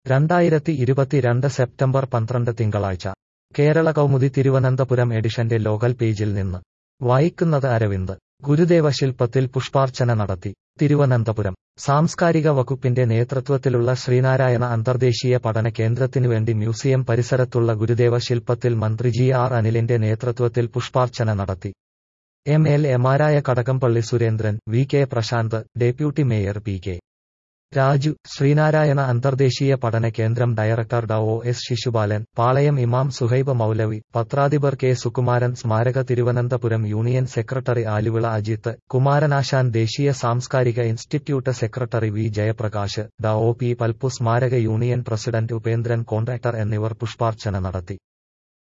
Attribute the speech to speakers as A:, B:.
A: രണ്ടായിരത്തി ഇരുപത്തിരണ്ട് സെപ്റ്റംബർ പന്ത്രണ്ട് തിങ്കളാഴ്ച കേരള കൗമുദി തിരുവനന്തപുരം എഡിഷന്റെ ലോകൽ പേജിൽ നിന്ന് വായിക്കുന്നത് അരവിന്ദ് ഗുരുദേവ ശില്പത്തിൽ പുഷ്പാർച്ചന നടത്തി തിരുവനന്തപുരം സാംസ്കാരിക വകുപ്പിന്റെ നേതൃത്വത്തിലുള്ള ശ്രീനാരായണ അന്തർദേശീയ പഠന കേന്ദ്രത്തിനുവേണ്ടി മ്യൂസിയം പരിസരത്തുള്ള ഗുരുദേവ ശില്പത്തിൽ മന്ത്രി ജി ആർ അനിലിന്റെ നേതൃത്വത്തിൽ പുഷ്പാർച്ചന നടത്തി എം എൽ എമാരായ Kadakampally Surendran V K Prasanth deputy mayor P K Raju Sreenarayana അന്തർദേശീയ പഠന കേന്ദ്രം ഡയറക്ടർ ഡ ഒ എസ് ശിശുപാലൻ പാളയം ഇമാം സുഹൈബ് മൗലവി പത്രാധിപർ കെ സുകുമാരൻ സ്മാരക തിരുവനന്തപുരം യൂണിയൻ സെക്രട്ടറി ആലുവിള അജിത്ത് കുമാരനാശാൻ ദേശീയ സാംസ്കാരിക ഇൻസ്റ്റിറ്റ്യൂട്ട് സെക്രട്ടറി വി ജയപ്രകാശ് ഡ ഒ പി പൽപ്പു സ്മാരക യൂണിയൻ പ്രസിഡന്റ് ഉപേന്ദ്രൻ കോൺട്രാക്ടർ എന്നിവർ പുഷ്പാർച്ചന നടത്തി